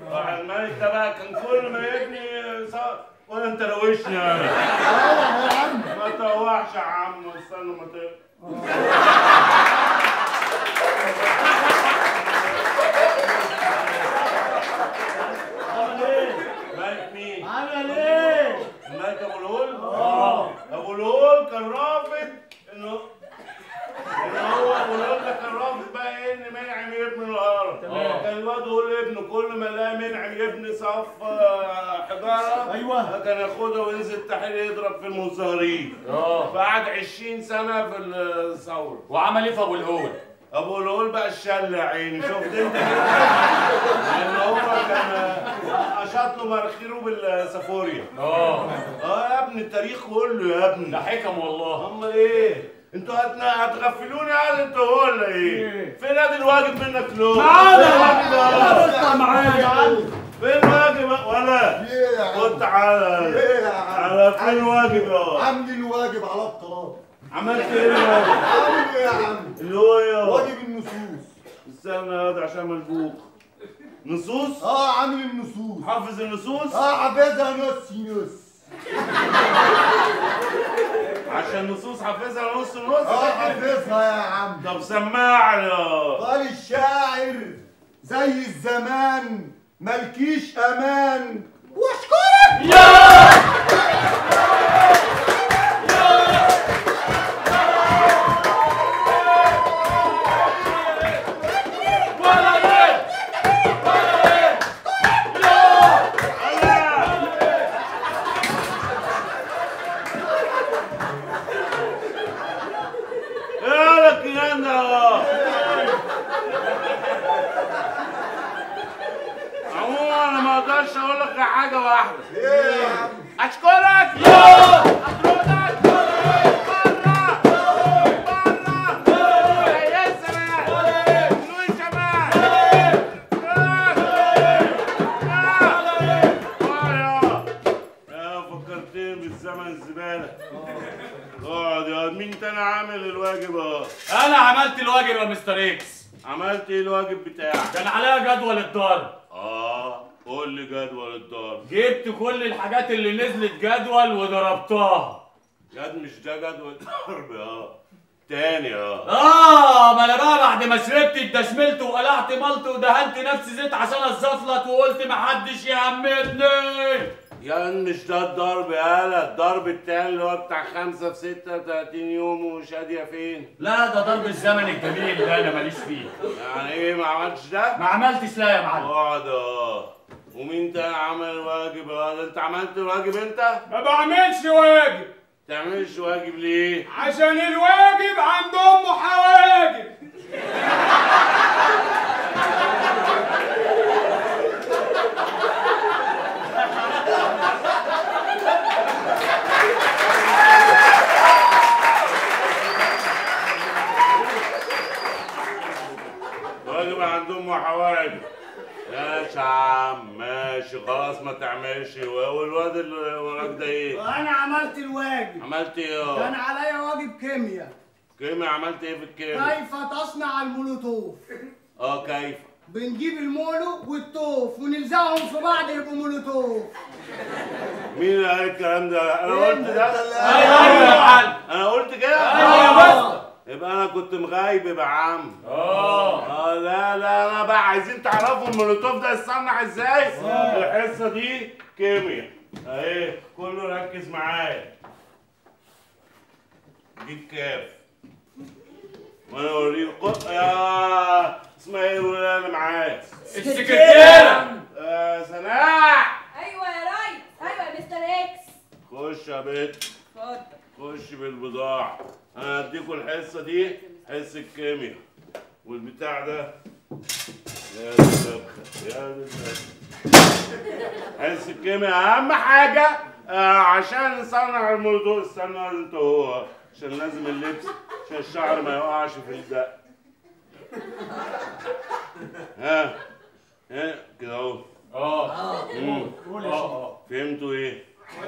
راح الملك ده بقى كان كل ما يبني صار ولا انت روشني يعني يا عم ما توحش يا عم استنى ما ت... عمل ايه؟ ملك مين؟ عمل ايه؟ الملك ابو الهول؟ اه ابو الهول كان رافض انه ان هو ابو الهول ده كان رافض بقى ايه ان منعم يبني الهرم تمام. كان الواد يقول لابنه كل ما لقى منعم يبني صف آه، حجاره أيوة. كان ياخدها وينزل التحرير يضرب في المظاهرين اه فقعد 20 سنه في الثوره وعمل ايه في ابو الهول؟ ابو الهول بقى الشل يا عيني شفت انت لان هو كان اشاط له مناخيره بالسافوريا اه اه يا ابني التاريخ كله يا ابني ده حكم والله امال ايه انتوا هتنا- هتغفلوني يعني انتوا هو ولا ايه إيه؟ فين ادي الواجب منك لو معانا فين يا الواجب عم ده؟ اطلع معايا يا عم فين الواجب ولا ايه يا خد عم تعالى ايه يا عم على فين الواجب يا عامل الواجب على الطلاق عملت ايه الواجب عامل ايه يا عم اللي هو ايه يا واجب النصوص استنى يا واد عشان ملبوخ نصوص اه عامل النصوص حافظ النصوص اه حافظها نص نص عشان نصوص حافظها نص نص اه حافظها يا عم طب سمعني يا قال الشاعر زي الزمان ملكيش امان واشكرك ايه لك يا ده عموما انا ما اقدرش اقول لك غير حاجه واحده ايه يا عم اشكرك يا اطردك بره بره يا سلام نور شمال يا فكرتني بالزمن الزباله اقعد يا واد. مين تاني عامل الواجب اهو انا عملت الواجب يا مستر اكس عملت ايه الواجب بتاعك كان عليا جدول الضرب اه قول لي جدول الضرب جبت كل الحاجات اللي نزلت جدول وضربتها ياد مش ده جدول ضرب اه تاني اه اه ما انا بقى بعد ما شربت اتدشملت وقلعت ملط ودهنت نفسي زيت عشان اتزفلط وقلت محدش يهمتني ياد مش ده الضرب يالا الضرب التاني اللي هو بتاع خمسة في ستة وتلاتين يوم وشادية فين لا ده ضرب الزمن الجميل ده انا ماليش فيه يعني ايه ما عملتش ده؟ ما عملتش لا يا معلم اقعد اه ومين تاني عمل الواجب اه انت عملت الواجب انت؟ ما بعملش واجب تعملش واجب ليه؟ عشان الواجب عند امه حواجب واجب عندهم حوالي ماشي يا عم ماشي خلاص ما تعملش والواد اللي وراك ده ايه؟ انا عملت الواجب عملت ايه كان اه؟ عليا واجب كيمياء كيميا عملت ايه في الكيميا؟ كيف تصنع المولوتوف اه كيف؟ بنجيب المولو والتوف ونلزقهم في بعض يبقوا مولوتوف مين اللي قال الكلام ده؟ انا قلت ده؟ ايوه ايوه يا معلم انا قلت كده؟ آه. يبقى انا كنت مغايب يا عم اه اه لا لا انا بقى عايزين تعرفوا المولوتوف ده يتصنع ازاي؟ الحصه دي كيمياء اهي كله ركز معايا دي الكاف وانا اوريكم يا اسمها ايه الولايه اللي معايا؟ السكرتيره آه سناء ايوه يا ريس ايوه يا مستر اكس خش يا بنت اتفضل خش بالبضاعة أنا هديكوا الحصة دي حصة الكيمياء والبتاع ده يا دلوقتي يا دلوقتي حصة الكيمياء أهم حاجة آه عشان نصنع الموضوع استنى أنت هو عشان لازم اللبس عشان الشعر ما يقعش في الدق ها ها كده أهو اه مم. قول يا اه شيخ اه فهمتوا إيه؟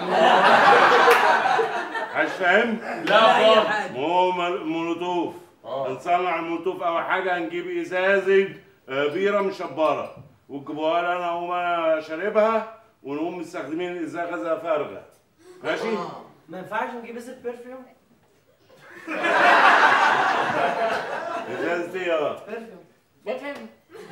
عايز فاهم؟ لا خالص ما هو مل- مولوتوف آه. هنصنع المولوتوف اول حاجه هنجيب ازازه آه، بيره مشبره وتجيبوها لي انا اقوم انا شاربها ونقوم مستخدمين الازازه فارغه ماشي ما ينفعش نجيب ازازه برفيوم ازازه ايه اه برفيوم برفيوم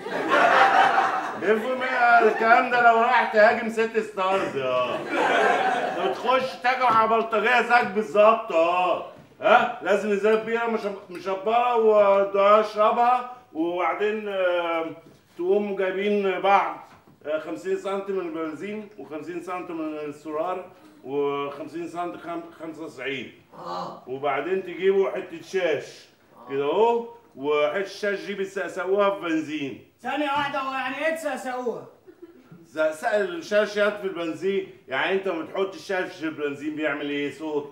افهم ايه الكلام ده لو رايح تهاجم ست ستارز اه لو تخش تهاجم على بلطجيه زيك بالظبط اه ها لازم ازازه بيره مش- مشبره وادوها اشربها وبعدين آه، تقوم جايبين بعض آه، 50 سم من البنزين و50 سم من السرار و50 سم 95 اه وبعدين تجيبوا حته شاش كده اهو وحته الشاش دي بتسقسقوها في بنزين ثانية واحدة هو يعني ايه تسقسقوها؟ سأل الشاش يد في البنزين يعني انت لما تحط الشاش في البنزين بيعمل ايه صوت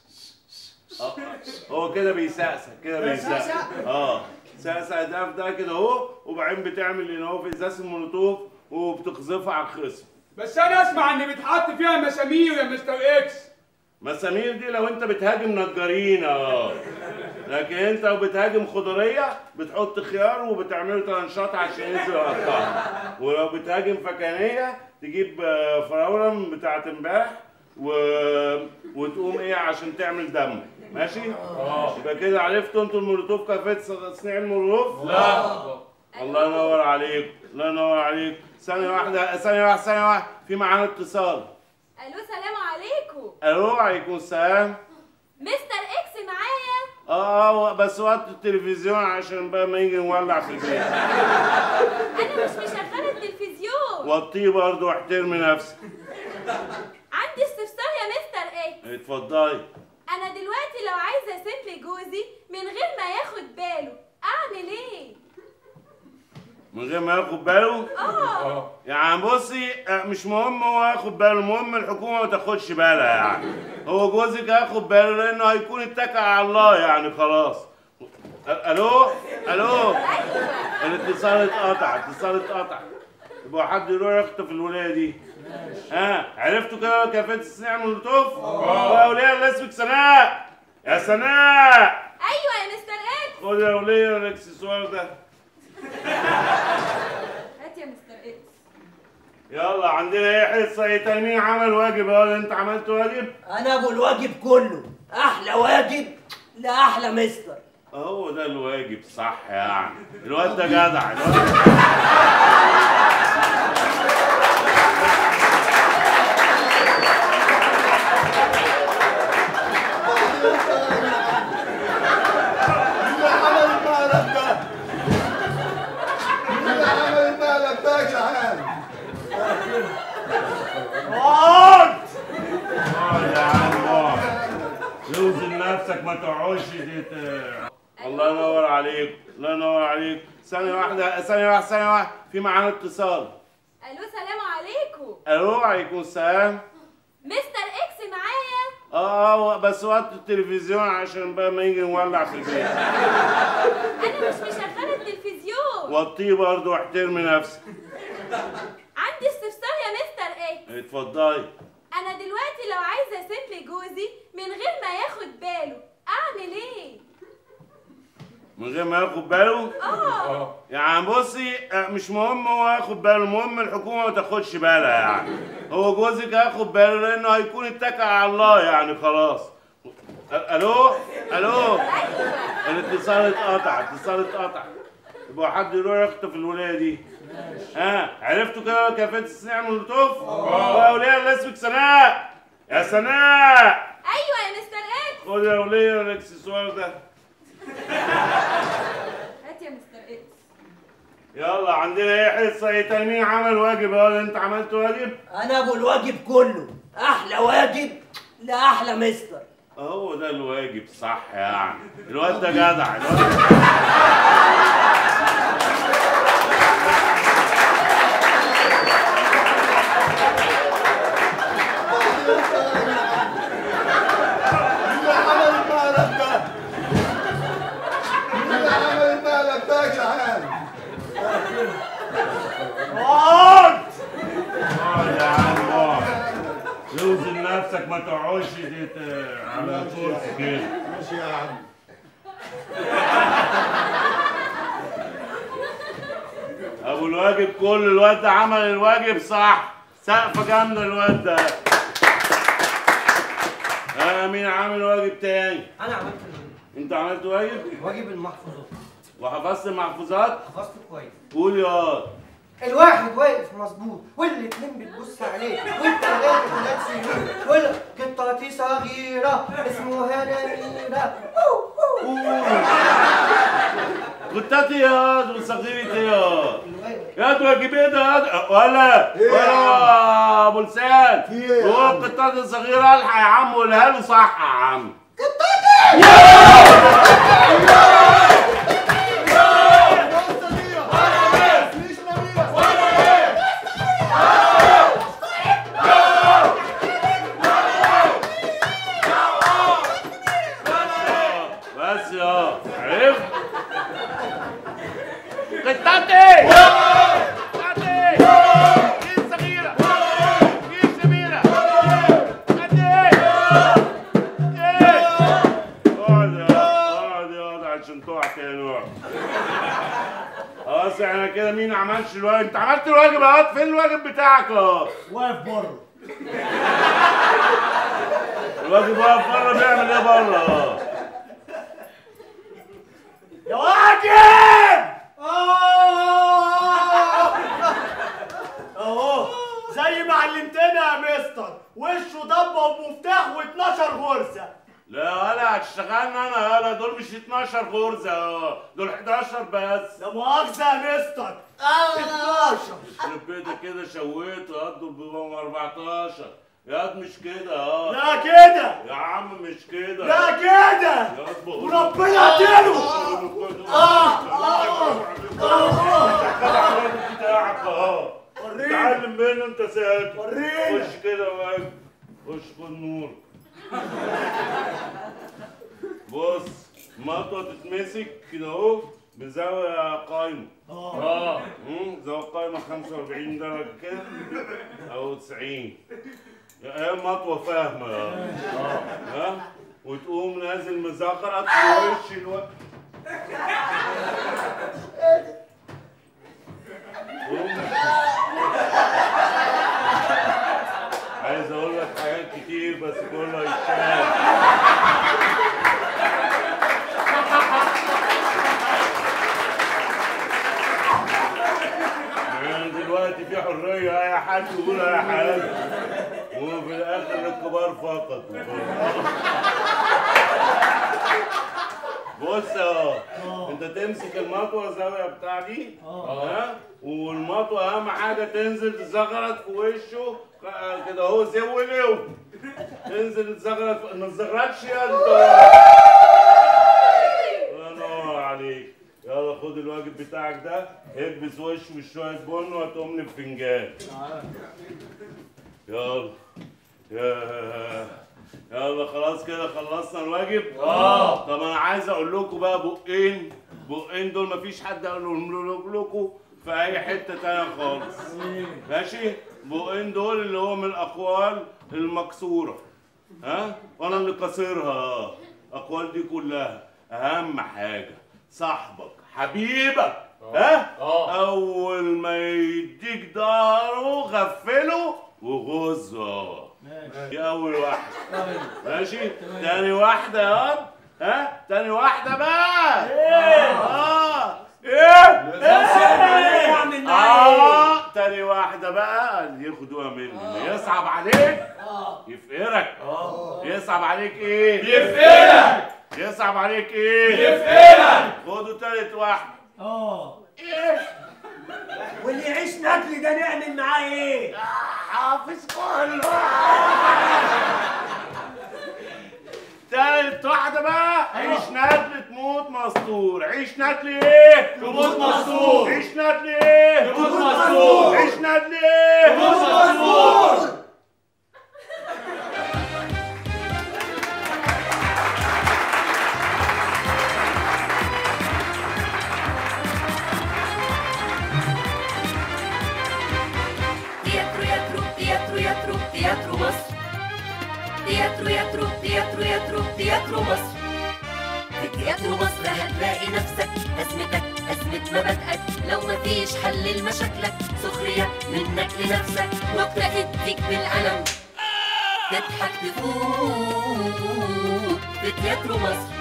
آه، هو كده بيسقسق كده بيسقسق بيسقسق؟ اه سقسق ده في ده كده اهو وبعدين بتعمل ان هو في ازاز المولوتوف وبتقذفها على الخصم بس انا اسمع ان بيتحط فيها مسامير يا مستر اكس مسامير دي لو انت بتهاجم نجارين اه لكن انت لو بتهاجم خضريه بتحط خيار وبتعمله ترنشات عشان ينزل يقطعها ولو بتهاجم فكانيه تجيب آه، فراوله بتاعت امبارح و... وتقوم ايه عشان تعمل دم ماشي؟ اه يبقى كده عرفتوا انتوا المولوتوف كيفيه تصنيع المولوتوف؟ لا الله ينور عليك الله ينور عليك ثانية واحدة ثانية واحدة ثانية واحدة في معانا اتصال الو سلام عليكم الو عليكم السلام مستر اكس معايا اه بس وقت التلفزيون عشان بقى ما يجي نولع في البيت انا مش مشغله التلفزيون وطيه برضه واحترمي نفسك عندي استفسار يا مستر اكس اتفضلي انا دلوقتي لو عايزه اسيب لجوزي من غير ما ياخد باله اعمل ايه من غير ما ياخد باله اه يعني بصي آه، مش مهم هو ياخد باله المهم الحكومه ما تاخدش بالها يعني هو جوزك هياخد باله لانه هيكون اتكل على الله يعني خلاص أ- الو الو الاتصال اتقطع الاتصال اتقطع يبقى حد يروح يخطف الولايه دي ها عرفتوا كده كيفيه تصنيع المولوتوف؟ اه يا وليه اللي اسمك سناء يا سناء ايوه يا مستر اكس خد يا وليه الاكسسوار ده هات يا مستر اكس يلا عندنا ايه حصه ايه تاني مين عمل واجب اهو انت عملت واجب انا ابو الواجب كله احلى واجب لاحلى مستر هو ده الواجب صح يعني الواد ده جدع الواد مين اللي عمل المقلب ده؟ مين اللي عمل المقلب ده يا جدعان؟ اقعد اقعد يا عم اقعد اوزن نفسك ما تقعدش تت- الله ينور عليك الله ينور عليك ثانية واحدة ثانية واحدة ثانية واحدة في معانا اتصال الو سلام عليكم الو عليكم السلام مستر اكس معايا اه بس وقت التلفزيون عشان بقى ما يجي نولع في البيت انا مش مشغله التلفزيون وطيه برضه واحترمي نفسك عندي استفسار يا مستر اكس اتفضلي انا دلوقتي لو عايزه اسيب لجوزي من غير ما ياخد باله اعمل ايه من غير ما ياخد باله اه يعني بصي آه، مش مهم هو ياخد باله المهم الحكومه ما تاخدش بالها يعني هو جوزك هياخد باله لانه هيكون اتكل على الله يعني خلاص أ- الو الو الاتصال اتقطع الاتصال اتقطع يبقى حد يروح يخطف الولايه دي ها عرفتوا كده كيفيه تصنيع المولوتوف؟ اه يا وليه اللي اسمك سناء يا سناء ايوه يا مستر اكس خد يا وليه الاكسسوار ده هات يا مستر اكس يلا عندنا ايه حصه ايه تاني مين عمل واجب اهو انت عملت واجب انا ابو الواجب كله احلى واجب لاحلى مستر هو ده الواجب صح يعني الواد ده جدع الواد مين اللي عمل المقلب ده؟ مين اللي عمل المقلب ده يا جدعان؟ اقعد اقعد يا عم اقعد اوزن نفسك ما تقعدش تت- على كرسي كده ماشي يا عم ابو الواد الواجب كله الواد ده عمل الواجب صح سقفة جامدة الواد ده ها مين عامل واجب تاني؟ انا عملت الواجب. انت عملت واجب واجب المحفوظات وحفظت المحفوظات؟ حفظت كويس قول يا الواحد واقف مظبوط والاتنين بتبص عليه والتلاته ولاد سنين والقطة صغيرة اسمها نميرة قطتي ياض وصغيرتي ياض الواجب ياض واجب ايه ده ياض ولا إيه ولا يا ابو لسان في إيه يا هو عم؟ القطات الصغيرة الحق يا عم قولها له صح يا عم مش نبيلة بس يا عرفت قطتي قطتي كيس صغيرة كيس كبيرة قطتي اقعد يا اقعد يا اقعد عشان تقع تاني اقعد خلاص احنا كده مين عملش الواجب انت عملت الواجب اهو فين الواجب بتاعك اهو واقف بره الواجب واقف بره بيعمل ايه بره اهو يا واجب اهو زي ما علمتنا يا مستر وشه ضبه ومفتاح و12 غرزه لا ولا هتشتغلنا انا ولا دول مش 12 غرزه اه دول 11 بس لا مؤاخذه يا مستر 12 يخرب بيتك كده شويت يا دول بيبقوا 14 يا واد مش كده اه لا كده يا عم مش كده لا كده يا واد بقول وربنا اديله بتاعك اه وريني اتعلم منه انت ساكت ورينا. خش كده واجب خش خد نور بص مطوه تتمسك كده اهو بزاويه قايمه اه مم، زاويه قايمه 45 درجه كده او 90 يا هي مطوه فاهمه يا ها وتقوم نازل مزقرط في وش الوقت عايز اقول لك حاجات كتير بس كله يتشال يعني دلوقتي في حرية أي حد يقول أي حاجة وفي الآخر للكبار فقط بص اهو انت تمسك المطوه الزاويه بتاع دي ها والمطوه اهم حاجه تنزل تزغرط في وشه ك- كده اهو زولو تنزل تزغرط ما تزغرطش يا انت الله ينور عليك يلا خد الواجب بتاعك ده اكبس وشه بشويه بن وهاتهم لي بفنجان يلا يا يلا خلاص كده خلصنا الواجب اه طب انا عايز اقول لكم بقى بقين بقين دول مفيش حد قالهم لكم في اي حته تانية خالص ماشي بقين دول اللي هو من الاقوال المكسوره ها وانا اللي قصيرها الاقوال دي كلها اهم حاجه صاحبك حبيبك ها آه. اول ما يديك ظهره غفله وغزه دي اول واحده ماشي تاني واحده يا واد. ها تاني واحده بقى ايه اه ايه اعمل اه تاني واحده بقى اللي ياخدوها مني يصعب عليك يفقرك يصعب عليك ايه يفقرك يصعب عليك ايه يفقرك خدوا تالت واحده اه ايه واللي يعيش نجلي ده نعمل معاه ايه؟ حافظ كله تالت واحدة بقى عيش ندل تموت مستور عيش ندل ايه؟ تموت مستور. عيش ندل ايه؟ تموت مستور. عيش ندل ايه؟ تموت مستور. Teatro, teatro, teatro, teatro, teatro مصر teatro, teatro, teatro, teatro, teatro مصر في تياترو مصر مصر هتلاقي نفسك أزمتك أزمة مبادئك لو مفيش حل لمشاكلك سخرية منك لنفسك نكتة تديك بالقلم تضحك تفوت في تياترو مصر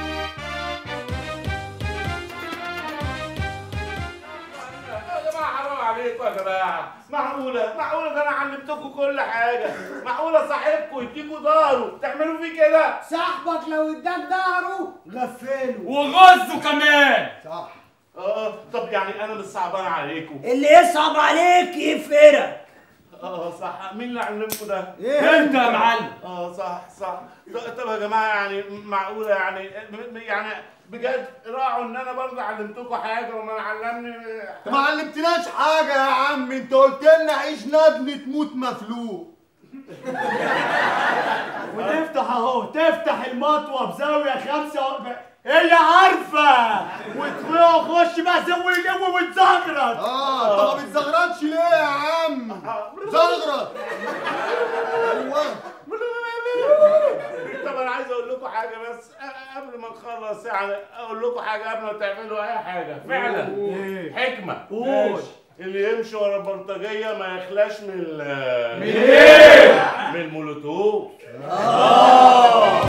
يا جماعه حرام عليكم يا جماعه معقوله معقوله ده انا علمتكم كل حاجه معقوله صاحبكم يديكوا داره تعملوا فيه كده صاحبك لو اداك ظهره غفله وغزه كمان صح اه طب يعني انا مش صعبان عليكم اللي يصعب عليك يفرق اه صح مين اللي علمكم ده انت يا معلم اه صح صح طب- طب يا جماعه يعني معقوله يعني م- م- يعني بجد راعوا ان انا برضه علمتكم حاجه وما علمني ما علمتناش حاجة يا عم انت قلت لنا عيش ندل تموت مفلوق وتفتح اهو تفتح المطوه بزاويه خمسة و... هي عارفه وتخش بقى سوي جو وتزغرط اه طب ما بتزغرطش ليه يا عم زغرط ايوه طب انا عايز اقول لكم حاجه بس أ- قبل ما نخلص يعني اقول لكم حاجه قبل ما تعملوا اي حاجه فعلا حكمه قول. اللي يمشي ورا البلطجيه ما يخلاش من ال من ايه؟ من المولوتوف اه